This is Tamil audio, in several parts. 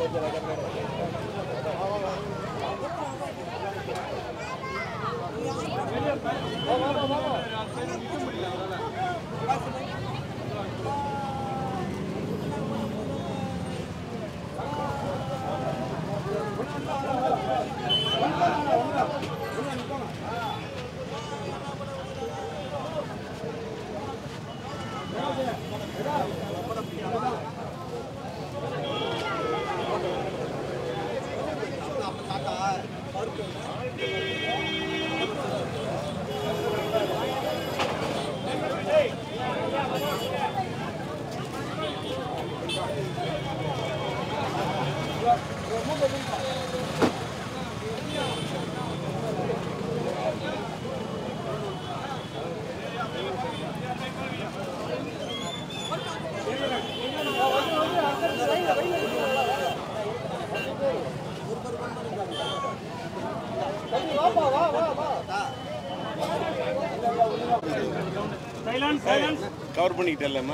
கவர் பண்ணிக்கிட்டேன்லம்மா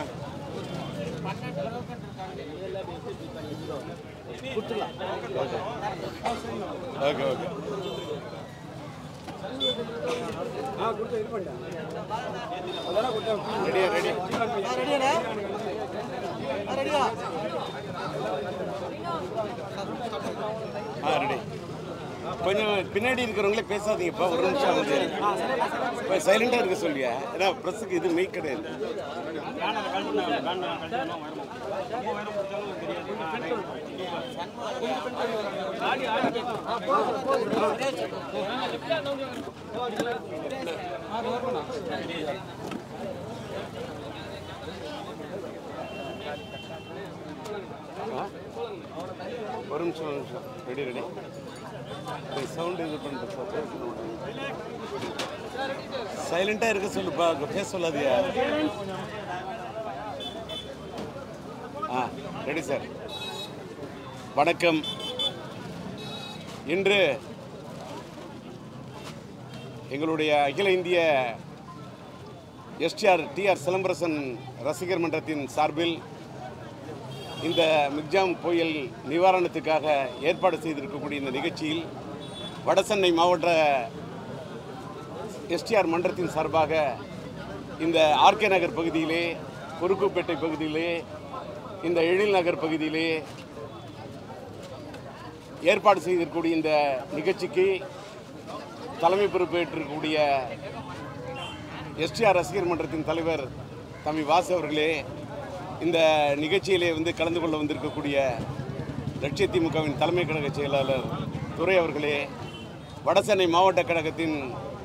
ஓகே ஓகே ரெடியா ரெடி ஆ ரெடி கொஞ்சம் பின்னாடி இருக்கிறவங்களே பேசாதீங்கப்பா ஒரு நிமிஷம் வந்து இப்போ சைலண்டாக இருக்க சொல்லியா ஏன்னா ப்ரெஸ்ஸுக்கு இது மெய் கிடையாது ஒரு நிமிஷம் ஒரு நிமிஷம் ரெடி ரெடி சவுண்ட் இது பண்ணுறது சைலண்டாக இருக்க சொல்லுப்பா அங்கே பேச சொல்லாதியா ஆ ரெடி சார் வணக்கம் இன்று எங்களுடைய அகில இந்திய எஸ்டிஆர் டிஆர் சிலம்பரசன் ரசிகர் மன்றத்தின் சார்பில் இந்த மிக்ஜாம் புயல் நிவாரணத்துக்காக ஏற்பாடு செய்திருக்கக்கூடிய இந்த நிகழ்ச்சியில் வடசென்னை மாவட்ட எஸ்டிஆர் மன்றத்தின் சார்பாக இந்த ஆர்கே நகர் பகுதியிலே குறுக்குப்பேட்டை பகுதியிலே இந்த எழில் நகர் பகுதியிலே ஏற்பாடு செய்திருக்கக்கூடிய இந்த நிகழ்ச்சிக்கு தலைமை பொறுப்பேற்றிருக்கக்கூடிய எஸ்டிஆர் ரசிகர் மன்றத்தின் தலைவர் தம்பி வாசு அவர்களே இந்த நிகழ்ச்சியிலே வந்து கலந்து கொள்ள வந்திருக்கக்கூடிய லட்சிய திமுகவின் தலைமை கழக செயலாளர் துரை அவர்களே வடசென்னை மாவட்ட கழகத்தின்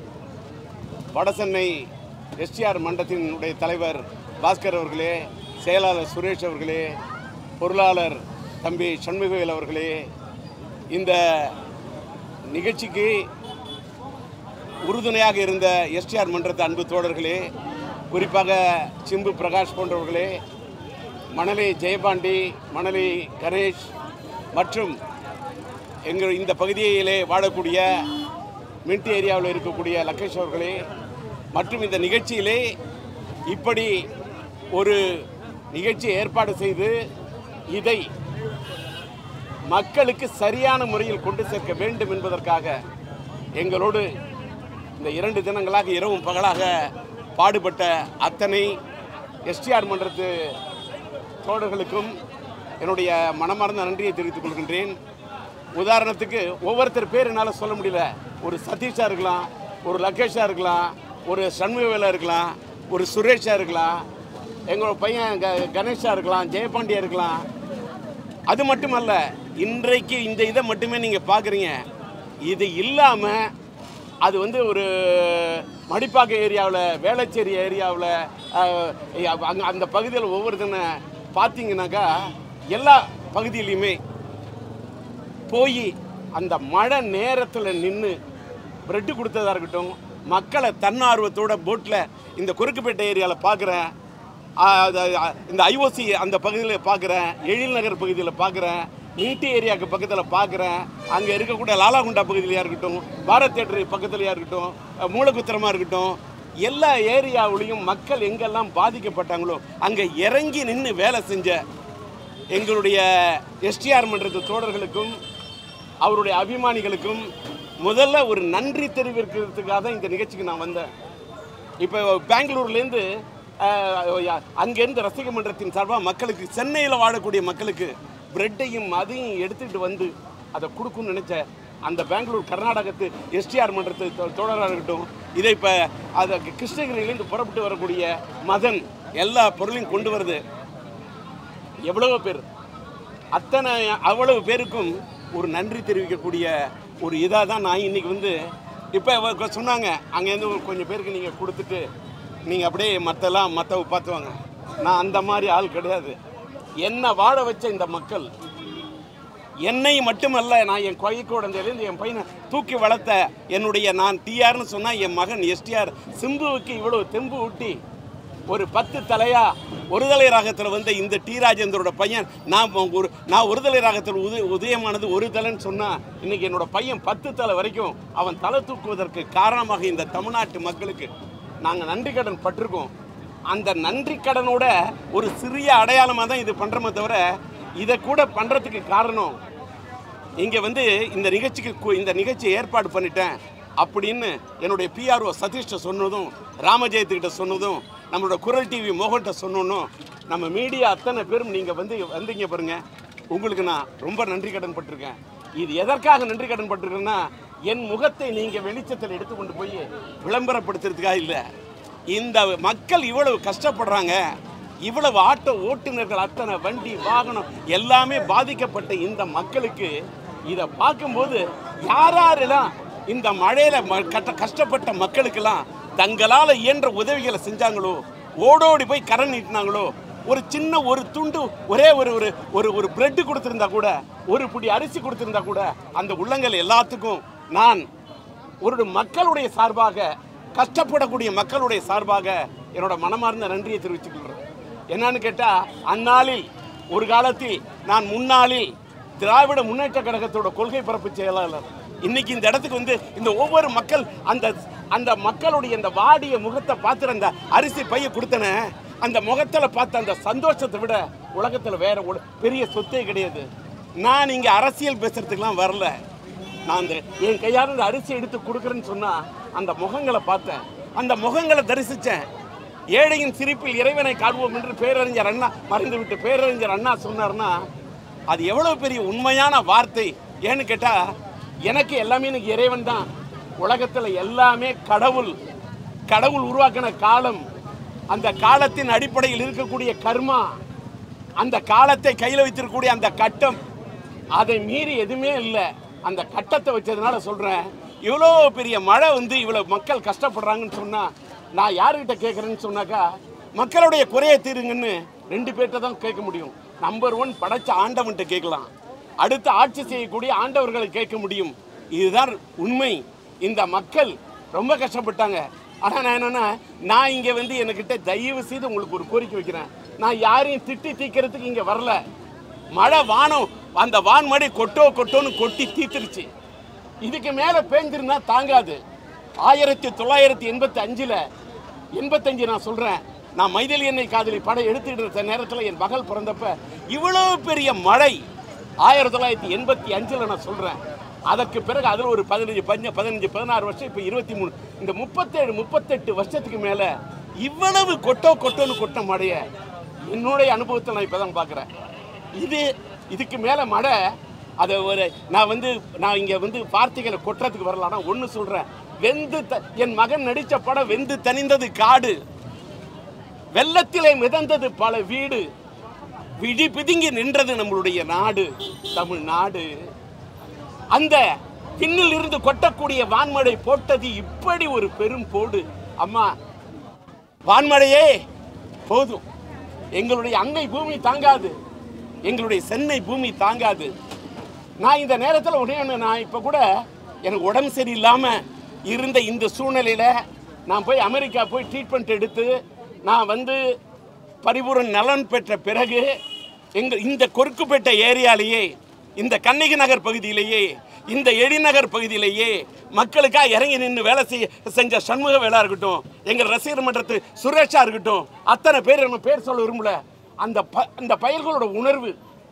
வடசென்னை எஸ்டிஆர் மன்றத்தினுடைய தலைவர் பாஸ்கர் அவர்களே செயலாளர் சுரேஷ் அவர்களே பொருளாளர் தம்பி சண்முகவேல் அவர்களே இந்த நிகழ்ச்சிக்கு உறுதுணையாக இருந்த எஸ்டிஆர் மன்றத்து அன்பு தோழர்களே குறிப்பாக சிம்பு பிரகாஷ் போன்றவர்களே மணலி ஜெயபாண்டி மணலி கணேஷ் மற்றும் எங்கள் இந்த பகுதியிலே வாழக்கூடிய மின்ட் ஏரியாவில் இருக்கக்கூடிய லக்கேஷ் அவர்களே மற்றும் இந்த நிகழ்ச்சியிலே இப்படி ஒரு நிகழ்ச்சி ஏற்பாடு செய்து இதை மக்களுக்கு சரியான முறையில் கொண்டு சேர்க்க வேண்டும் என்பதற்காக எங்களோடு இந்த இரண்டு தினங்களாக இரவும் பகலாக பாடுபட்ட அத்தனை எஸ்டிஆர் மன்றத்து தோழர்களுக்கும் என்னுடைய மனமார்ந்த நன்றியை தெரிவித்துக் கொள்கின்றேன் உதாரணத்துக்கு ஒவ்வொருத்தர் பேர் என்னால் சொல்ல முடியல ஒரு சதீஷாக இருக்கலாம் ஒரு லகேஷாக இருக்கலாம் ஒரு சண்முகவேலா இருக்கலாம் ஒரு சுரேஷாக இருக்கலாம் எங்களோட பையன் க கணேஷாக இருக்கலாம் ஜெயபாண்டியா இருக்கலாம் அது மட்டுமல்ல இன்றைக்கு இந்த இதை மட்டுமே நீங்கள் பார்க்குறீங்க இது இல்லாமல் அது வந்து ஒரு மடிப்பாக்க ஏரியாவில் வேளச்சேரி ஏரியாவில் அங்கே அந்த பகுதியில் ஒவ்வொருத்தனை பார்த்தீங்கன்னாக்கா எல்லா பகுதியிலையுமே போய் அந்த மழை நேரத்தில் நின்று பிரெட்டு கொடுத்ததா இருக்கட்டும் மக்களை தன்னார்வத்தோட போட்டில் இந்த குறுக்குப்பேட்டை ஏரியாவில் பார்க்குறேன் இந்த ஐஓசி அந்த பகுதியில் பார்க்குறேன் எழில் நகர் பகுதியில் பார்க்குறேன் நீட்டி ஏரியாவுக்கு பக்கத்தில் பார்க்குறேன் அங்கே இருக்கக்கூடிய லாலாகுண்டா பகுதியிலையா இருக்கட்டும் பாரத் தேட்டர் பக்கத்துலையா இருக்கட்டும் அஹ் மூலக்குத்திரமாக இருக்கட்டும் எல்லா ஏரியாவுலேயும் மக்கள் எங்கெல்லாம் பாதிக்கப்பட்டாங்களோ அங்கே இறங்கி நின்று வேலை செஞ்ச எங்களுடைய எஸ்டிஆர் மன்றத்து தோழர்களுக்கும் அவருடைய அபிமானிகளுக்கும் முதல்ல ஒரு நன்றி தெரிவிக்கிறதுக்காக தான் இந்த நிகழ்ச்சிக்கு நான் வந்தேன் இப்போ பெங்களூர்லேருந்து அங்கேருந்து ரசிக மன்றத்தின் சார்பாக மக்களுக்கு சென்னையில் வாழக்கூடிய மக்களுக்கு பிரெட்டையும் அதையும் எடுத்துக்கிட்டு வந்து அதை கொடுக்கும்னு நினச்ச அந்த பெங்களூர் கர்நாடகத்து எஸ்டிஆர் மன்றத்து தோ- தோழராக இருக்கட்டும் இதை இப்போ அதை கிருஷ்ணகிரியிலேருந்து புறப்பட்டு வரக்கூடிய மதன் எல்லா பொருளையும் கொண்டு வருது எவ்வளவோ பேர் அத்தனை அவ்வளவு பேருக்கும் ஒரு நன்றி தெரிவிக்கக்கூடிய ஒரு இதாக தான் நான் இன்னைக்கு வந்து இப்போ சொன்னாங்க அங்கேருந்து ஒரு கொஞ்சம் பேருக்கு நீங்கள் கொடுத்துட்டு நீங்கள் அப்படியே மற்றெல்லாம் மற்றவ பார்த்துவாங்க நான் அந்த மாதிரி ஆள் கிடையாது என்னை வாழ வச்ச இந்த மக்கள் என்னை மட்டுமல்ல நான் என் கொய் குழந்தையிலேருந்து என் பையனை தூக்கி வளர்த்த என்னுடைய நான் டிஆர்னு சொன்னால் என் மகன் எஸ்டிஆர் சிம்புவுக்கு இவ்வளோ தெம்பு ஊட்டி ஒரு பத்து தலையா ஒருதலை ராகத்தில் வந்த இந்த டி ராஜேந்தரோட பையன் நான் ஒரு நான் ஒருதலை ராகத்தில் உத உதயமானது ஒரு தலைன்னு சொன்னால் இன்னைக்கு என்னோட பையன் பத்து தலை வரைக்கும் அவன் தலை தூக்குவதற்கு காரணமாக இந்த தமிழ்நாட்டு மக்களுக்கு நாங்கள் நன்றி கடன் பட்டிருக்கோம் அந்த நன்றி கடனோட ஒரு சிறிய அடையாளமாக தான் இது பண்ணுறோமே தவிர இதை கூட பண்ணுறதுக்கு காரணம் இங்கே வந்து இந்த நிகழ்ச்சிக்கு கு- இந்த நிகழ்ச்சி ஏற்பாடு பண்ணிட்டேன் அப்படின்னு என்னுடைய பிஆர்ஓ சதீஷ்ட சொன்னதும் ராமஜெயத்துக்கிட்ட சொன்னதும் நம்மளோட குரல் டிவி மோகன்கிட்ட சொன்னோன்னும் நம்ம மீடியா அத்தனை பேரும் நீங்கள் வந்து வந்தீங்க பாருங்க உங்களுக்கு நான் ரொம்ப நன்றி கடன் பட்டிருக்கேன் இது எதற்காக நன்றி கடன் பட்டிருக்கேன்னா என் முகத்தை நீங்கள் வெளிச்சத்தில் எடுத்துக்கொண்டு போய் விளம்பரப்படுத்துறதுக்காக இல்லை இந்த மக்கள் இவ்வளவு கஷ்டப்படுறாங்க இவ்வளவு ஆட்டோ ஓட்டுநர்கள் அத்தனை வண்டி வாகனம் எல்லாமே பாதிக்கப்பட்ட இந்த மக்களுக்கு இதை பார்க்கும்போது யார் யாரெல்லாம் இந்த மழையில ம- கட்ட கஷ்டப்பட்ட மக்களுக்கெல்லாம் தங்களால் இயன்ற உதவிகளை செஞ்சாங்களோ ஓடோடி போய் கரண் நீட்டினாங்களோ ஒரு சின்ன ஒரு துண்டு ஒரே ஒரு ஒரு ஒரு ஒரு பிரெட் கொடுத்துருந்தா கூட ஒரு பிடி அரிசி கொடுத்துருந்தா கூட அந்த உள்ளங்கள் எல்லாத்துக்கும் நான் ஒரு மக்களுடைய சார்பாக கஷ்டப்படக்கூடிய மக்களுடைய சார்பாக என்னோட மனமார்ந்த நன்றியை தெரிவித்துக்கொள்கிறேன் என்னன்னு கேட்டால் அந்நாளில் ஒரு காலத்தில் நான் முன்னாளில் திராவிட முன்னேற்ற கழகத்தோட கொள்கை பரப்பு செயலாளர் இன்னைக்கு இந்த இடத்துக்கு வந்து இந்த ஒவ்வொரு மக்கள் அந்த அந்த மக்களுடைய இந்த வாடிய முகத்தை பார்த்துட்டு அந்த அரிசி பைய கொடுத்தனே அந்த முகத்தில் பார்த்த அந்த சந்தோஷத்தை விட உலகத்தில் வேற ஒரு பெரிய சொத்தே கிடையாது நான் இங்கே அரசியல் பேசுறதுக்கெல்லாம் வரல நான் அந்த என் கையால் இந்த அரிசி எடுத்து கொடுக்குறேன்னு சொன்னா அந்த முகங்களை பார்த்தேன் அந்த முகங்களை தரிசித்தேன் ஏழையின் சிரிப்பில் இறைவனை காண்போம் என்று பேரறிஞர் அண்ணா மறைந்துவிட்டு பேரறிஞர் அண்ணா சொன்னார்னா அது எவ்வளவு பெரிய உண்மையான வார்த்தை ஏன்னு கேட்டா எனக்கு எல்லாமே எனக்கு இறைவன் தான் உலகத்தில் எல்லாமே கடவுள் கடவுள் உருவாக்கின காலம் அந்த காலத்தின் அடிப்படையில் இருக்கக்கூடிய கர்மா அந்த காலத்தை கையில் வைத்திருக்கக்கூடிய அந்த கட்டம் அதை மீறி எதுவுமே இல்லை அந்த கட்டத்தை வச்சதுனால சொல்கிறேன் இவ்வளோ பெரிய மழை வந்து இவ்வளோ மக்கள் கஷ்டப்படுறாங்கன்னு சொன்னால் நான் யாருக்கிட்ட கேட்குறேன்னு சொன்னாக்கா மக்களுடைய குறையை தீருங்கன்னு ரெண்டு பேர்கிட்ட தான் கேட்க முடியும் நம்பர் ஒன் படைச்ச ஆண்டவன்கிட்ட கேட்கலாம் அடுத்து ஆட்சி செய்யக்கூடிய ஆண்டவர்களை கேட்க முடியும் இதுதான் உண்மை இந்த மக்கள் ரொம்ப கஷ்டப்பட்டாங்க ஆனால் நான் என்னன்னா நான் இங்கே வந்து என்கிட்ட தயவு செய்து உங்களுக்கு ஒரு கோரிக்கை வைக்கிறேன் நான் யாரையும் திட்டி தீக்கிறதுக்கு இங்கே வரல மழை வானம் அந்த வான்மழை கொட்டோ கொட்டோன்னு கொட்டி தீத்துருச்சு இதுக்கு மேலே பேஞ்சிருந்தா தாங்காது ஆயிரத்தி தொள்ளாயிரத்தி எண்பத்தி அஞ்சில் எண்பத்தஞ்சு நான் சொல்கிறேன் நான் மைதிலி எண்ணெய் காதலி படம் எடுத்துக்கிட்டு இருந்த நேரத்தில் என் மகள் பிறந்தப்ப இவ்வளோ பெரிய மழை ஆயிரத்தி தொள்ளாயிரத்தி எண்பத்தி அஞ்சில் நான் சொல்கிறேன் அதற்கு பிறகு அதில் ஒரு பதினஞ்சு பஞ்ச பதினஞ்சு பதினாறு வருஷம் இப்போ இருபத்தி மூணு இந்த முப்பத்தேழு முப்பத்தெட்டு வருஷத்துக்கு மேலே இவ்வளவு கொட்டோ கொட்டோன்னு கொட்ட மழையை என்னுடைய அனுபவத்தை நான் இப்போ தான் பார்க்குறேன் இது இதுக்கு மேலே மழை அதை ஒரு நான் வந்து நான் இங்கே வந்து வார்த்தைகளை கொட்டுறதுக்கு வரல ஆனால் ஒன்று சொல்கிறேன் வெந்து த என் மகன் நடித்த படம் வெந்து தணிந்தது காடு வெள்ளத்திலே மிதந்தது பல வீடு விழி பிதுங்கி நின்றது நம்மளுடைய நாடு தமிழ்நாடு அந்த பின்னில் இருந்து கொட்டக்கூடிய வான்மழை போட்டது இப்படி ஒரு பெரும் போடு அம்மா வான்மழையே போதும் எங்களுடைய அன்னை பூமி தாங்காது எங்களுடைய சென்னை பூமி தாங்காது நான் இந்த நேரத்தில் உடனே ஒன்று நான் இப்போ கூட எனக்கு உடம்பு சரியில்லாமல் இருந்த இந்த சூழ்நிலையில் நான் போய் அமெரிக்கா போய் ட்ரீட்மெண்ட் எடுத்து நான் வந்து பரிபூரண நலன் பெற்ற பிறகு எங்கள் இந்த கொருக்குப்பேட்டை ஏரியாலேயே இந்த கண்ணகி நகர் பகுதியிலேயே இந்த எழிநகர் பகுதியிலேயே மக்களுக்காக இறங்கி நின்று வேலை செய்ய செஞ்ச சண்முக வேலா இருக்கட்டும் எங்கள் ரசிகர் மன்றத்து சுரேஷா இருக்கட்டும் அத்தனை பேர் நம்ம பேர் சொல்ல விரும்பல அந்த ப அந்த பயல்களோட உணர்வு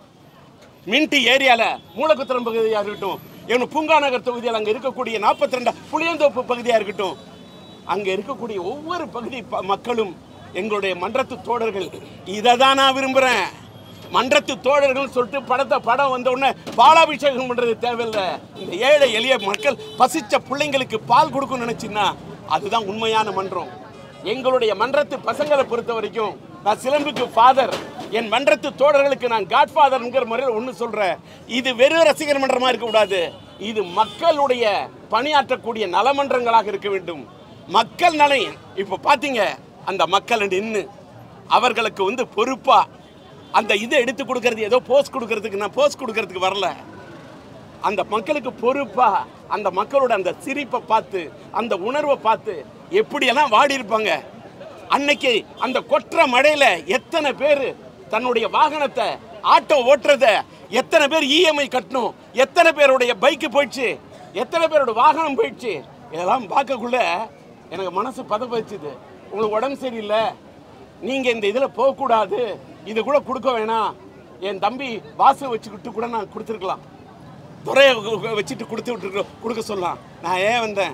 மின்டி ஏரியால மூலக்குத்திரம் பகுதியாக இருக்கட்டும் என் பூங்கா நகர் தொகுதியில் அங்கே இருக்கக்கூடிய நாற்பத்தி ரெண்டு புளியந்தோப்பு பகுதியாக இருக்கட்டும் அங்கே இருக்கக்கூடிய ஒவ்வொரு பகுதி ப- மக்களும் எங்களுடைய மன்றத்து தோழர்கள் இதை தான் நான் விரும்புகிறேன் மன்றத்து தோழர்கள் சொல்லிட்டு படத்தை படம் வந்த உடனே பாலாபிஷேகம் பண்றது தேவையில்லை இந்த ஏழை எளிய மக்கள் பசிச்ச பிள்ளைங்களுக்கு பால் கொடுக்கணும்னு நினைச்சின்னா அதுதான் உண்மையான மன்றம் எங்களுடைய மன்றத்து பசங்களை பொறுத்த வரைக்கும் நான் சிலம்புக்கு ஃபாதர் என் மன்றத்து தோழர்களுக்கு நான் காட் ஃபாதர்ங்கிற முறையில் ஒன்று சொல்றேன் இது வெறும் ரசிகர் மன்றமா இருக்கக்கூடாது இது மக்களுடைய பணியாற்றக்கூடிய நலமன்றங்களாக இருக்க வேண்டும் மக்கள் நலை இப்போ பார்த்தீங்க அந்த மக்கள் நின்று அவர்களுக்கு வந்து பொறுப்பா அந்த இதை எடுத்து கொடுக்கறது ஏதோ போஸ்ட் கொடுக்கறதுக்கு நான் போஸ்ட் கொடுக்கறதுக்கு வரல அந்த மக்களுக்கு பொறுப்பா அந்த மக்களோட அந்த சிரிப்பை பார்த்து அந்த உணர்வை பார்த்து எப்படியெல்லாம் வாடி இருப்பாங்க அன்னைக்கு அந்த கொற்ற மழையில எத்தனை பேர் தன்னுடைய வாகனத்தை ஆட்டோ ஓட்டுறத எத்தனை பேர் இஎம்ஐ கட்டணும் எத்தனை பேருடைய பைக்கு போயிடுச்சு எத்தனை பேரோட வாகனம் போயிடுச்சு இதெல்லாம் பார்க்கக்குள்ள எனக்கு மனசு பதப்பச்சுது உங்களுக்கு உடம்பு சரியில்லை நீங்க இந்த இதில் போகக்கூடாது இது கூட கொடுக்க வேணாம் என் தம்பி வாசு வச்சுக்கிட்டு கூட நான் கொடுத்துருக்கலாம் துறையை கு- வச்சுட்டு கொடுத்து விட்டு கொடுக்க சொல்லலாம் நான் ஏன் வந்தேன்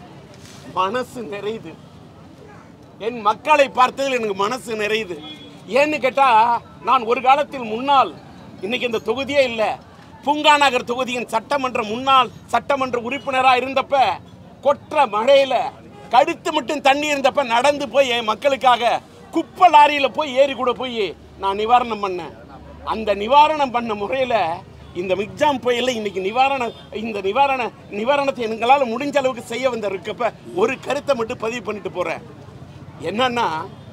மனசு நிறையுது என் மக்களை பார்த்ததில் எனக்கு மனசு நிறையுது ஏன்னு கேட்டா நான் ஒரு காலத்தில் முன்னால் இன்னைக்கு இந்த தொகுதியே இல்லை பூங்கா நகர் தொகுதியின் சட்டமன்ற முன்னாள் சட்டமன்ற உறுப்பினராக இருந்தப்ப கொற்ற மழையில கடுத்து மட்டும் தண்ணி இருந்தப்ப நடந்து போய் என் மக்களுக்காக குப்பை லாரியில போய் ஏறி கூட போய் நான் நிவாரணம் பண்ணேன் அந்த நிவாரணம் பண்ண முறையில இந்த மிக்ஜாம் புயல்ல இன்னைக்கு நிவாரண இந்த நிவாரண நிவாரணத்தை எங்களால் முடிஞ்ச அளவுக்கு செய்ய வந்த இருக்கப்ப ஒரு கருத்தை மட்டும் பதிவு பண்ணிட்டு போறேன் என்னன்னா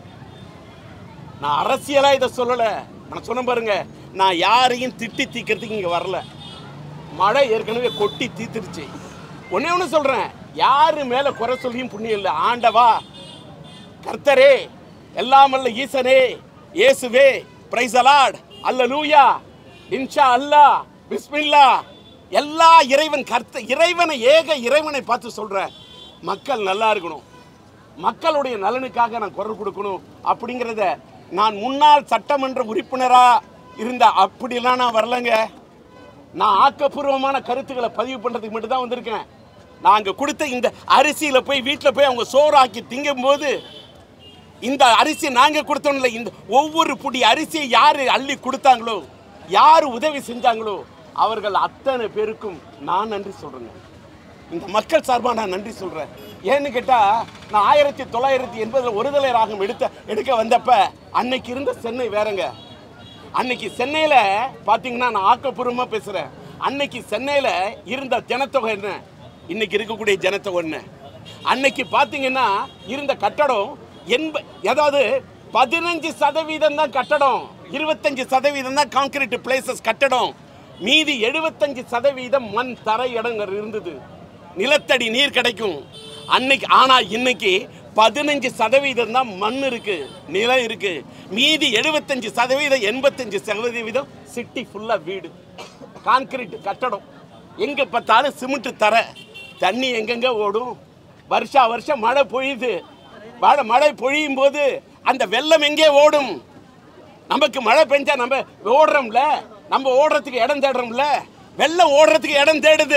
நான் அரசியலா இதை சொல்லல நான் சொன்ன பாருங்க நான் யாரையும் திட்டி தீக்கிறதுக்கு இங்க வரல மழை ஏற்கனவே கொட்டி தீத்துருச்சு ஒண்ணே ஒன்று சொல்றேன் யாரு மேல குறை சொல்லியும் புண்ணியம் இல்லை ஆண்டவா கர்த்தரே எல்லாமல்ல ஈசனே இயேசுவே பிரைஸ் அலாட் அல்லேலூயா இன்ஷா அல்லாஹ் பிஸ்மில்லா எல்லா இறைவன் கர்த்த இறைவனை ஏக இறைவனை பார்த்து சொல்றேன் மக்கள் நல்லா இருக்கணும் மக்களுடைய நலனுக்காக நான் குரல் கொடுக்கணும் அப்படிங்கிறத நான் முன்னாள் சட்டமன்ற உறுப்பினரா இருந்த அப்படிலாம் நான் வரலங்க நான் ஆக்கப்பூர்வமான கருத்துக்களை பதிவு பண்றதுக்கு மட்டும் தான் வந்திருக்கேன் நாங்க கொடுத்த இந்த அரிசியில போய் வீட்டில் போய் அவங்க சோறாக்கி திங்கும்போது இந்த அரிசி நாங்க கொடுத்தோம் இல்லை இந்த ஒவ்வொரு புடி அரிசியை யாரு அள்ளி கொடுத்தாங்களோ யார் உதவி செஞ்சாங்களோ அவர்கள் அத்தனை பேருக்கும் நான் நன்றி சொல்றேங்க இந்த மக்கள் சார்பாக நான் நன்றி சொல்றேன் ஏன்னு கேட்டா நான் ஆயிரத்தி தொள்ளாயிரத்தி எண்பதுல ஒருதலை ராகம் எடுத்த எடுக்க வந்தப்ப அன்னைக்கு இருந்த சென்னை வேறங்க அன்னைக்கு சென்னையில பாத்தீங்கன்னா நான் ஆக்கப்பூர்வமா பேசுறேன் அன்னைக்கு சென்னையில இருந்த ஜனத்தொகை என்ன இன்னைக்கு இருக்கக்கூடிய ஜனத்தொகை என்ன அன்னைக்கு பாத்தீங்கன்னா இருந்த கட்டடம் எண்ப அதாவது பதினஞ்சு சதவீதம் தான் கட்டடம் இருபத்தஞ்சு சதவீதம் தான் கான்கிரீட் பிளேசஸ் கட்டடம் மீதி எழுபத்தஞ்சு சதவீதம் மண் தரை இடங்கள் இருந்தது நிலத்தடி நீர் கிடைக்கும் அன்னைக்கு ஆனா இன்னைக்கு பதினஞ்சு சதவீதம் தான் மண் இருக்கு நிலம் இருக்கு மீதி எழுபத்தஞ்சு சதவீதம் எண்பத்தஞ்சு சதவீதம் சிட்டி ஃபுல்லா வீடு கான்கிரீட் கட்டடம் எங்க பார்த்தாலும் சிமெண்ட் தர தண்ணி எங்கெங்க ஓடும் வருஷா வருஷம் மழை பொழியுது மழை மழை பொழியும் போது அந்த வெள்ளம் எங்கே ஓடும் நமக்கு மழை பெஞ்சா நம்ம ஓடுறோம்ல நம்ம ஓடுறதுக்கு இடம் தேடுறோம்ல வெள்ளம் ஓடுறதுக்கு இடம் தேடுது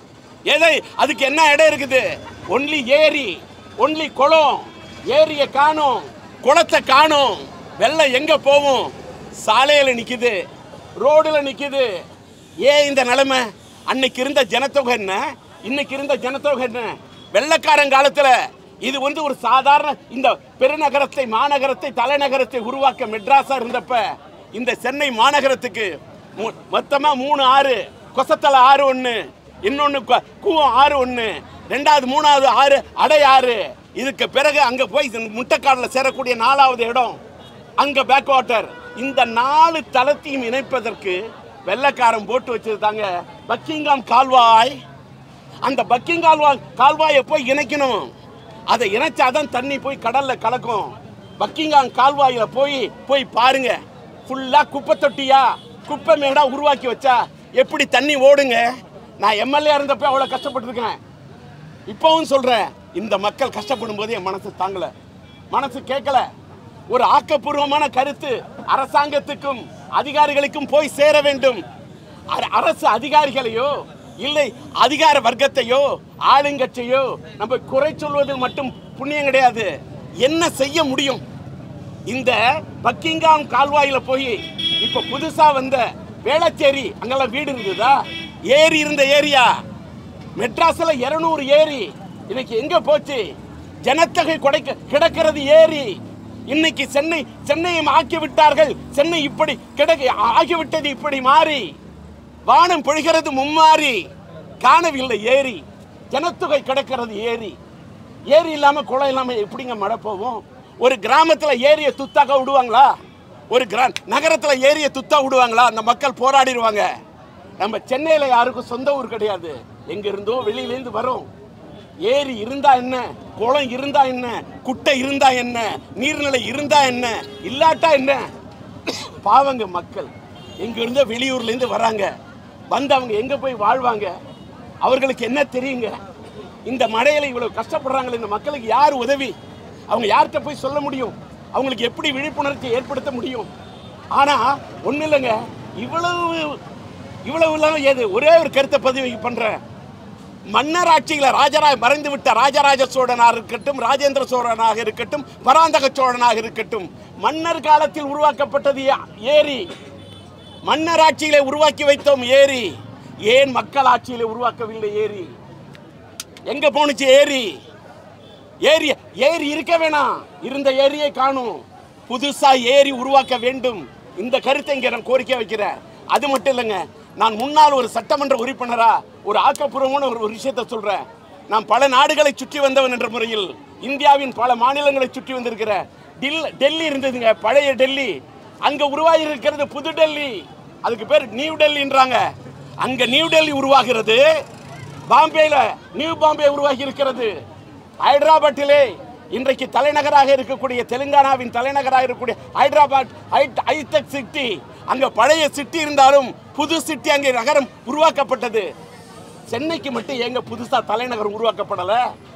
எதை அதுக்கு என்ன இடம் இருக்குது ஒன்லி ஏரி ஒன்லி குளம் ஏரியை காணும் குளத்தை காணும் வெள்ளம் எங்க போகும் சாலையில நிக்குது ரோடுல நிக்குது ஏன் இந்த நிலைமை அன்னைக்கு இருந்த ஜனத்தொகை என்ன இன்னைக்கு இருந்த ஜனத்தொகை என்ன வெள்ளக்காரன் காலத்துல இது வந்து ஒரு சாதாரண இந்த பெருநகரத்தை மாநகரத்தை தலைநகரத்தை உருவாக்க மெட்ராஸா இருந்தப்ப இந்த சென்னை மாநகரத்துக்கு மொ- மொத்தமா மூணு ஆறு கொசத்தலை ஆறு ஒன்று இன்னொன்று கூவம் ஆறு ஒன்று ரெண்டாவது மூணாவது ஆறு அடை ஆறு இதுக்கு பிறகு அங்கே போய் முட்டைக்காடில் சேரக்கூடிய நாலாவது இடம் அங்கே பேக் வாட்டர் இந்த நாலு தளத்தையும் இணைப்பதற்கு வெள்ளக்காரன் போட்டு வச்சிருந்தாங்க பக்கிங்காம் கால்வாய் அந்த பக்கிங் கால்வாய் கால்வாயை போய் இணைக்கணும் அதை இணைச்சாதான் தண்ணி போய் கடல்ல கலக்கும் பக்கிங்காம் கால்வாயில போய் போய் பாருங்க ஃபுல்லா குப்பை தொட்டியா குப்பை மேடா உருவாக்கி வச்சா எப்படி தண்ணி ஓடுங்க நான் எம்எல்ஏ இருந்தப்ப அவ்வளவு கஷ்டப்பட்டிருக்கேன் இப்பவும் சொல்றேன் இந்த மக்கள் கஷ்டப்படும் போது என் மனசு தாங்கல மனசு கேட்கல ஒரு ஆக்கப்பூர்வமான கருத்து அரசாங்கத்துக்கும் அதிகாரிகளுக்கும் போய் சேர வேண்டும் அர- அரசு அதிகாரிகளையோ இல்லை அதிகார வர்க்கத்தையோ ஆளுங்கட்சியோ நம்ம குறை சொல்வதில் மட்டும் புண்ணியம் கிடையாது என்ன செய்ய முடியும் இந்த பக்கிங்காம் கால்வாயில போய் இப்ப புதுசா வந்த வேளச்சேரி அங்கெல்லாம் வீடு இருந்ததா ஏரி இருந்த ஏரியா மெட்ராஸ்ல 200 ஏரி இன்னைக்கு எங்க போச்சு ஜனத்தொகை கொடைக்க கிடக்கிறது ஏரி இன்னைக்கு சென்னை சென்னையை ஆக்கி விட்டார்கள் சென்னை இப்படி கிடக்க ஆகிவிட்டது இப்படி மாறி வானம் பொழிகிறது மும்மாறி காணவில்லை ஏரி ஜனத்தொகை கிடக்கிறது ஏரி ஏரி இல்லாம குளம் இல்லாம எப்படிங்க மழை போகும் ஒரு கிராமத்துல ஏரியை துத்தாக விடுவாங்களா ஒரு கிரா நகரத்துல ஏரியை துத்தா விடுவாங்களா அந்த மக்கள் போராடிடுவாங்க நம்ம சென்னையில யாருக்கும் சொந்த ஊர் கிடையாது எங்க இருந்தோ வெளியிலேருந்து வரோம் ஏரி இருந்தா என்ன குளம் இருந்தா என்ன குட்டை இருந்தா என்ன நீர்நிலை இருந்தா என்ன இல்லாட்டா என்ன பாவங்க மக்கள் எங்க இருந்தோ வெளியூர்ல இருந்து வராங்க வந்து அவங்க எங்க போய் வாழ்வாங்க அவர்களுக்கு என்ன தெரியுங்க இந்த மழையில இவ்வளவு கஷ்டப்படுறாங்களே இந்த மக்களுக்கு யார் உதவி அவங்க யார்கிட்ட போய் சொல்ல முடியும் அவங்களுக்கு எப்படி விழிப்புணர்ச்சி ஏற்படுத்த முடியும் ஆனா ஒண்ணு இல்லைங்க இவ்வளவு இவ்வளவு இல்லாம ஏது ஒரே ஒரு கருத்தை பதிவு பண்றேன் மன்னர் ஆட்சியில ராஜராஜ மறைந்து விட்ட ராஜராஜ சோழனாக இருக்கட்டும் ராஜேந்திர சோழனாக இருக்கட்டும் பராந்தக சோழனாக இருக்கட்டும் மன்னர் காலத்தில் உருவாக்கப்பட்டது ஏ- ஏரி மன்னர் ஆட்சியிலே உருவாக்கி வைத்தோம் ஏரி ஏன் மக்கள் ஆட்சியிலே உருவாக்கவில்லை ஏரி எங்க போணுச்சு ஏரி ஏரி ஏரி இருக்க வேணாம் இருந்த ஏரியை காணும் புதுசா ஏரி உருவாக்க வேண்டும் இந்த கருத்தை இங்க நான் கோரிக்கை வைக்கிறேன் அது மட்டும் இல்லைங்க நான் முன்னாள் ஒரு சட்டமன்ற உறுப்பினரா ஒரு ஆக்கப்பூர்வமான ஒரு ஒரு விஷயத்தை சொல்றேன் நான் பல நாடுகளை சுற்றி வந்தவன் என்ற முறையில் இந்தியாவின் பல மாநிலங்களை சுற்றி வந்திருக்கிறேன் டில் டெல்லி இருந்ததுங்க பழைய டெல்லி அங்க உருவாகி இருக்கிறது புது டெல்லி அதுக்கு பேர் நியூ டெல்லின்றாங்க அங்க நியூ டெல்லி உருவாகிறது பாம்பேல நியூ பாம்பே உருவாகி இருக்கிறது ஹைதராபாத்திலே இன்றைக்கு தலைநகராக இருக்கக்கூடிய தெலுங்கானாவின் தலைநகராக இருக்கக்கூடிய ஹைதராபாத் ஹைட் ஹைடெக் சிட்டி அங்க பழைய சிட்டி இருந்தாலும் புது சிட்டி அங்கே நகரம் உருவாக்கப்பட்டது சென்னைக்கு மட்டும் ஏங்க புதுசா தலைநகரம் உருவாக்கப்படல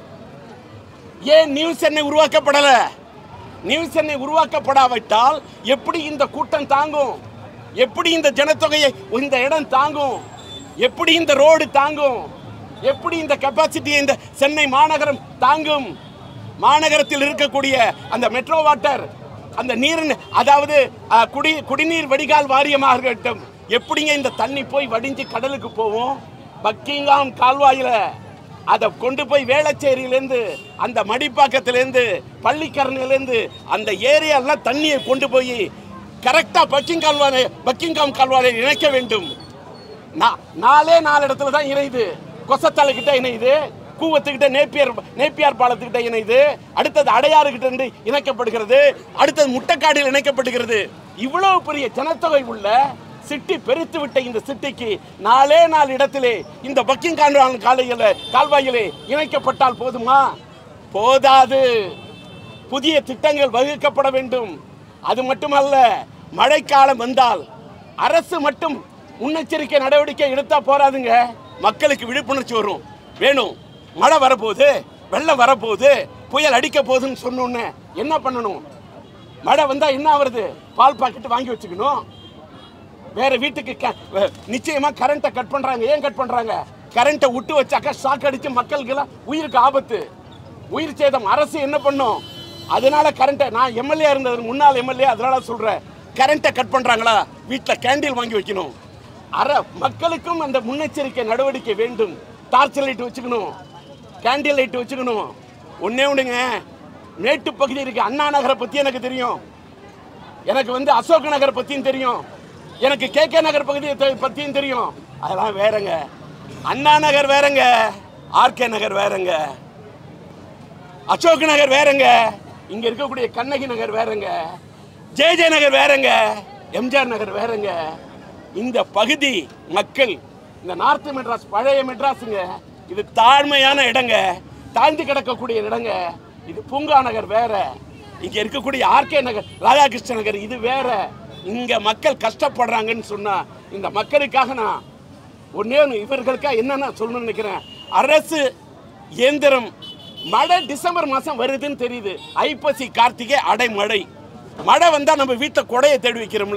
ஏன் நியூ சென்னை உருவாக்கப்படல நியூ சென்னை உருவாக்கப்படாவிட்டால் எப்படி இந்த கூட்டம் தாங்கும் எப்படி இந்த ஜனத்தொகையை இந்த இடம் தாங்கும் எப்படி இந்த ரோடு தாங்கும் எப்படி இந்த கெப்பாசிட்டி இந்த சென்னை மாநகரம் தாங்கும் மாநகரத்தில் இருக்கக்கூடிய அந்த மெட்ரோ வாட்டர் அந்த நீர் அதாவது அஹ், குடி குடிநீர் வடிகால் வாரியமாக இருக்கட்டும் எப்படிங்க இந்த தண்ணி போய் வடிஞ்சு கடலுக்கு போகும் பக்கிங்காம் கால்வாயில அதை கொண்டு போய் வேளச்சேரியிலேருந்து அந்த மடிப்பாக்கத்திலேருந்து பள்ளிக்கரணையிலேருந்து அந்த ஏரியாலாம் தண்ணியை கொண்டு போய் கரெக்டாக பக்கிங் கால்வாய் பக்கிங்காம் கால்வாயை இணைக்க வேண்டும் நா- நாலே நாலு இடத்துல தான் இணையுது கொசத்தலை கிட்ட இணையுது கூவத்துக்கிட்ட நேப்பியர் நேப்பியார் பாலத்துக்கிட்ட இணையுது அடுத்தது அடையாறு கிட்ட இருந்து இணைக்கப்படுகிறது அடுத்தது முட்டைக்காடில் இணைக்கப்படுகிறது இவ்வளவு பெரிய ஜனத்தொகை உள்ள சிட்டி பெருத்து விட்ட இந்த சிட்டிக்கு நாலே நாலு இடத்திலே இந்த பக்கிங் கால்வாய் காலையில கால்வாயிலே இணைக்கப்பட்டால் போதுமா போதாது புதிய திட்டங்கள் வகுக்கப்பட வேண்டும் அது மட்டுமல்ல மழைக்காலம் வந்தால் அரசு மட்டும் முன்னெச்சரிக்கை நடவடிக்கை எடுத்தா போறாதுங்க மக்களுக்கு விழிப்புணர்ச்சி வரும் வேணும் மழை வரப்போகுது வெள்ளம் வரப்போகுது புயல் அடிக்க போகுதுன்னு சொன்னோன்னே என்ன பண்ணணும் மழை வந்தா என்ன ஆகுறது பால் பாக்கெட் வாங்கி வச்சுக்கணும் வேற வீட்டுக்கு க- வ- நிச்சயமா கரண்ட்டை கட் பண்றாங்க ஏன் கட் பண்றாங்க கரண்ட்டை விட்டு வச்சாக்கா ஷாக் அடிச்சு மக்களுக்கு எல்லாம் உயிருக்கு ஆபத்து உயிர் சேதம் அரசு என்ன பண்ணும் அதனால கரண்ட்டை நான் எம்எல்ஏ இருந்தது முன்னாள் எம்எல்ஏ அதனால சொல்றேன் கரண்ட்டை கட் பண்றாங்களா வீட்டில் கேண்டில் வாங்கி வைக்கணும் அற மக்களுக்கும் அந்த முன்னெச்சரிக்கை நடவடிக்கை வேண்டும் டார்ச் லைட் வச்சுக்கணும் கேண்டில் லைட் வச்சுக்கணும் ஒண்ணே ஒண்ணுங்க மேட்டு பகுதி இருக்கு அண்ணா நகரை பத்தி எனக்கு தெரியும் எனக்கு வந்து அசோக் நகர் பத்தியும் தெரியும் எனக்கு கே கே நகர் பகுதியை தெ- பத்தியும் தெரியும் அதெல்லாம் வேறங்க அண்ணா நகர் வேறங்க ஆர்கே நகர் வேறங்க அசோக் நகர் வேறங்க இங்க இருக்கக்கூடிய கண்ணகி நகர் வேறங்க ஜே ஜே நகர் வேறங்க எம்ஜிஆர் நகர் வேறங்க இந்த பகுதி மக்கள் இந்த நார்த் மெட்ராஸ் பழைய மெட்ராஸுங்க இது தாழ்மையான இடங்க தாழ்ந்து கிடக்கக்கூடிய இடங்க இது பூங்கா நகர் வேற இங்க இருக்கக்கூடிய ஆர்கே நகர் ராதாகிருஷ்ண நகர் இது வேற இங்க மக்கள் கஷ்டப்படுறாங்கன்னு சொன்னா இந்த மக்களுக்காக நான் ஒன்னே ஒன்று இவர்களுக்காக என்னென்ன சொல்லணும்னு நினைக்கிறேன் அரசு இயந்திரம் மழை டிசம்பர் மாதம் வருதுன்னு தெரியுது ஐப்பசி கார்த்திகை அடைமழை மழை வந்தால் நம்ம வீட்டில் கொடையை தேடி வைக்கிறோம்ல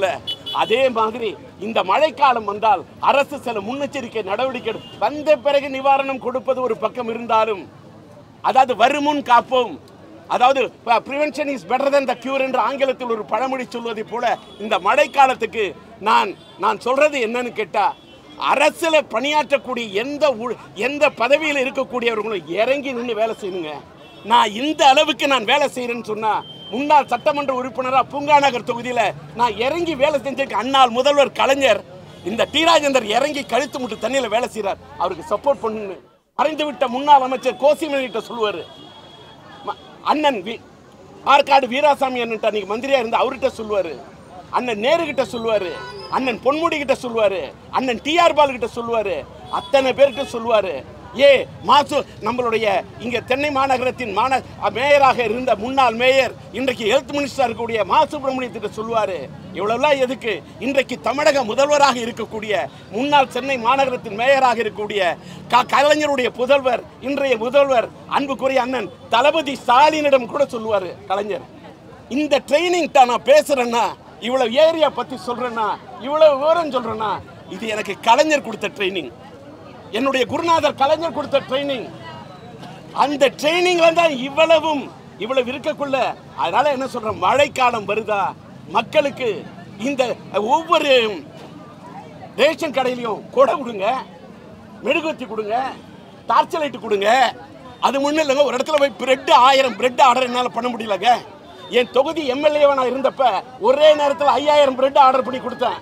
அதே மாதிரி இந்த மழைக்காலம் வந்தால் அரசு சில முன்னெச்சரிக்கை நடவடிக்கை எடு- வந்த பிறகு நிவாரணம் கொடுப்பது ஒரு பக்கம் இருந்தாலும் அதாவது வருமுன் காப்போம் அதாவது prevention is better than the cure என்று ஆங்கிலத்தில் ஒரு பழமொழி சொல்வதை போல இந்த மழைக்காலத்துக்கு நான் நான் சொல்றது என்னன்னு கேட்டா அரசுல பணியாற்றக்கூடிய எந்த ஊ- எந்த பதவியில் இருக்கக்கூடியவர்களும் இறங்கி நின்று வேலை செய்யணுங்க நான் இந்த அளவுக்கு நான் வேலை செய்யறேன்னு சொன்னா முன்னாள் சட்டமன்ற உறுப்பினரா பூங்கா நகர் தொகுதியில நான் இறங்கி வேலை செஞ்சிருக்கேன் அன்னாள் முதல்வர் கலைஞர் இந்த டி ராஜேந்தர் இறங்கி கழுத்து முட்டு தண்ணியில வேலை செய்றார் அவருக்கு சப்போர்ட் பண்ணுன்னு மறைந்து விட்ட முன்னாள் அமைச்சர் கோசிமணி கிட்ட சொல்லுவாரு ம- அண்ணன் வி- ஆற்காடு வீராசாமி அண்ணன் அன்னைக்கு மந்திரியா இருந்து அவர்கிட்ட சொல்லுவாரு அண்ணன் நேரு கிட்ட சொல்லுவாரு அண்ணன் பொன்முடி கிட்ட சொல்லுவாரு அண்ணன் டிஆர் பால் கிட்ட சொல்லுவாரு அத்தனை பேர்கிட்ட சொல்லுவாரு ஏ மாசு நம்மளுடைய இங்க தென்னை மாநகரத்தின் மான மேயராக இருந்த முன்னாள் மேயர் இன்றைக்கு ஹெல்த் மினிஸ்டர் இருக்கக்கூடிய மா சுப்பிரமணியத்திட்ட சொல்லுவாரு இவ்வளவுலாம் எதுக்கு இன்றைக்கு தமிழக முதல்வராக இருக்கக்கூடிய முன்னாள் சென்னை மாநகரத்தின் மேயராக இருக்கக்கூடிய க- கலைஞருடைய புதல்வர் இன்றைய முதல்வர் அன்புக்குரிய அண்ணன் தளபதி ஸ்டாலினிடம் கூட சொல்லுவாரு கலைஞர் இந்த ட்ரைனிங் நான் பேசுறேன்னா இவ்வளவு ஏரியா பத்தி சொல்றேன்னா இவ்வளவு விவரம் சொல்றேன்னா இது எனக்கு கலைஞர் கொடுத்த ட்ரைனிங் என்னுடைய குருநாதர் கலைஞர் கொடுத்த ட்ரைனிங் அந்த ட்ரைனிங்ல தான் இவ்வளவும் இவ்வளவு இருக்கக்குள்ள அதனால என்ன சொல்றேன் மழைக்காலம் வருதா மக்களுக்கு இந்த ஒவ்வொரு ரேஷன் கடையிலையும் கொடை கொடுங்க மெழுகுவத்தி கொடுங்க டார்ச் லைட் கொடுங்க அது முன்னும் இல்லைங்க ஒரு இடத்துல போய் பிரெட் ஆயிரம் பிரெட் ஆர்டர் என்னால் பண்ண முடியலங்க என் தொகுதி எம்எல்ஏவா நான் இருந்தப்ப ஒரே நேரத்தில் ஐயாயிரம் பிரெட் ஆர்டர் பண்ணி கொடுத்தேன்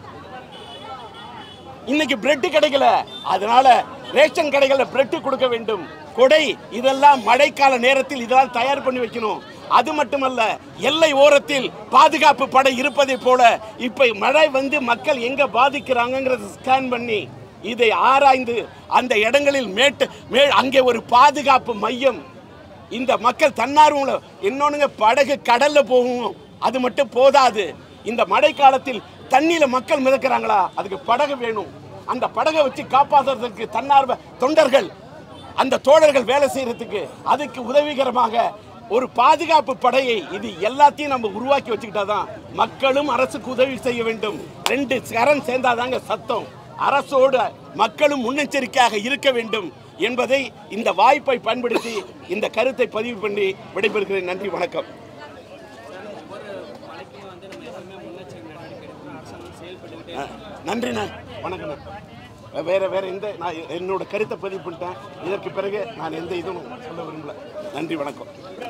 இன்னைக்கு பிரெட் கிடைக்கல அதனால ரேஷன் கடைகளில் பிரெட் கொடுக்க வேண்டும் கொடை இதெல்லாம் மழைக்கால நேரத்தில் இதெல்லாம் தயார் பண்ணி வைக்கணும் அது மட்டுமல்ல எல்லை ஓரத்தில் பாதுகாப்பு படை இருப்பதை போல இப்ப மழை வந்து மக்கள் எங்க பாதிக்கிறாங்கங்கிறத ஸ்கேன் பண்ணி இதை ஆராய்ந்து அந்த இடங்களில் மேட்டு மே அங்கே ஒரு பாதுகாப்பு மையம் இந்த மக்கள் தன்னார்வம் இன்னொன்னுங்க படகு கடல்ல போகும் அது மட்டும் போதாது இந்த மழை காலத்தில் தண்ணியில மக்கள் மிதக்கிறாங்களா அதுக்கு படகு வேணும் அந்த படகை வச்சு காப்பாற்றுறதுக்கு தன்னார்வ தொண்டர்கள் அந்த தோழர்கள் வேலை செய்யறதுக்கு அதுக்கு உதவிகரமாக ஒரு பாதுகாப்பு படையை இது எல்லாத்தையும் நம்ம உருவாக்கி வச்சுக்கிட்டாதான் மக்களும் அரசுக்கு உதவி செய்ய வேண்டும் ரெண்டு கரம் சேர்ந்தாதாங்க சத்தம் அரசோடு மக்களும் முன்னெச்சரிக்கையாக இருக்க வேண்டும் என்பதை இந்த வாய்ப்பை பயன்படுத்தி இந்த கருத்தை பதிவு பண்ணி விடைபெறுகிறேன் நன்றி வணக்கம் அஹ், நன்றிண்ணா வணக்கண்ணா வேற வேற எந்த நான் என்னோட கருத்தை பதிவு பண்ணிட்டேன் இதற்கு பிறகு நான் எந்த இதுவும் சொல்ல விரும்பல நன்றி வணக்கம்